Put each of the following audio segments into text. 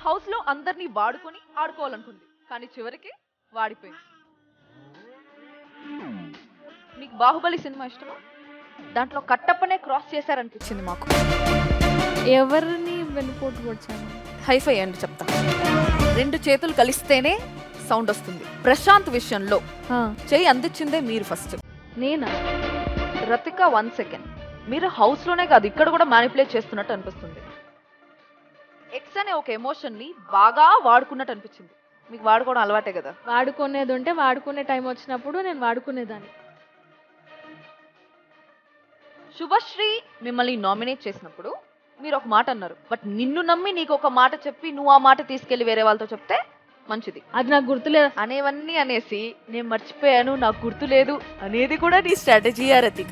house లో అందరినీ వాడుకొని ఆడుకోవాలనుకుంది కానీ చివరికి వాడిపోయింది మీకు బాహుబలి సినిమా ఇష్టమా దాంట్లో కట్టప్పనే క్రాస్ చేశారనిపించింది మాకు ఎవరిని వెన్నుపోటు పొడిచాను హైఫై అండి చెప్తా రెండు చేతులు కలిస్తేనే సౌండ్ వస్తుంది ప్రశాంత్ విషయంలో ఆ, చెయ్యి అందించిందే మీరు ఫస్ట్ నేనా రతిక వన్ సెకండ్ మీరు హౌస్ లోనే కాదు ఇక్కడ కూడా మ్యానిపులేట్ చేస్తున్నట్టు అనిపిస్తుంది ఎక్స్ అనే ఒక ఎమోషన్ ని బాగా వాడుకున్నట్టు అనిపించింది మీకు వాడుకోవడం అలవాటే కదా వాడుకునేది ఉంటే వాడుకునే టైం వచ్చినప్పుడు నేను వాడుకునేదాన్ని శుభశ్రీ మిమ్మల్ని నామినేట్ చేసినప్పుడు మీరు ఒక మాట అన్నారు బట్ నిన్ను నమ్మి నీకు ఒక మాట చెప్పి నువ్వు ఆ మాట తీసుకెళ్లి వేరే వాళ్ళతో చెప్తే మంచిది అది నాకు గుర్తులేదు అనేవన్నీ అనేసి నేను మర్చిపోయాను నాకు గుర్తులేదు అనేది కూడా నీ స్ట్రాటజీ రతిక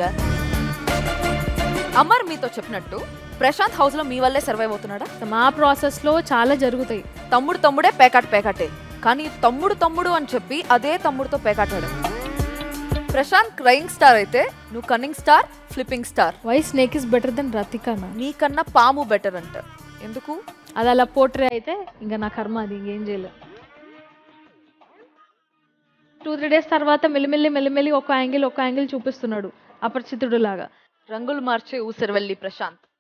అమర్ మీతో చెప్పినట్టు ప్రశాంత్ హౌస్ లో మీ వల్లే సర్వైవ్ అవుతున్నాడా మా ప్రాసెస్ లో చాలా జరుగుతాయి తమ్ముడు తమ్ముడే పేకాట పేకాటే కానీ తమ్ముడు తమ్ముడు అని చెప్పి అదే తమ్ముడితో పేకాటాడు ప్రశాంత్ క్రయింగ్ స్టార్ అయితే నువ్వు cunning star flipping star why snake is better then రతికనా నీకన్నా పాము బెటర్ అంట ఎందుకు అది అలా పోట్రే అయితే ఇంకా నా కర్మ అది ఇంకేం చేయలేదు టూ త్రీ డేస్ తర్వాత మెల్లిమెల్లి మెల్లిమెల్లి ఒక యాంగిల్ ఒక యాంగిల్ చూపిస్తున్నాడు అపరిచితుడు లాగా రంగులు మార్చే ఊసరవెల్లి ప్రశాంత్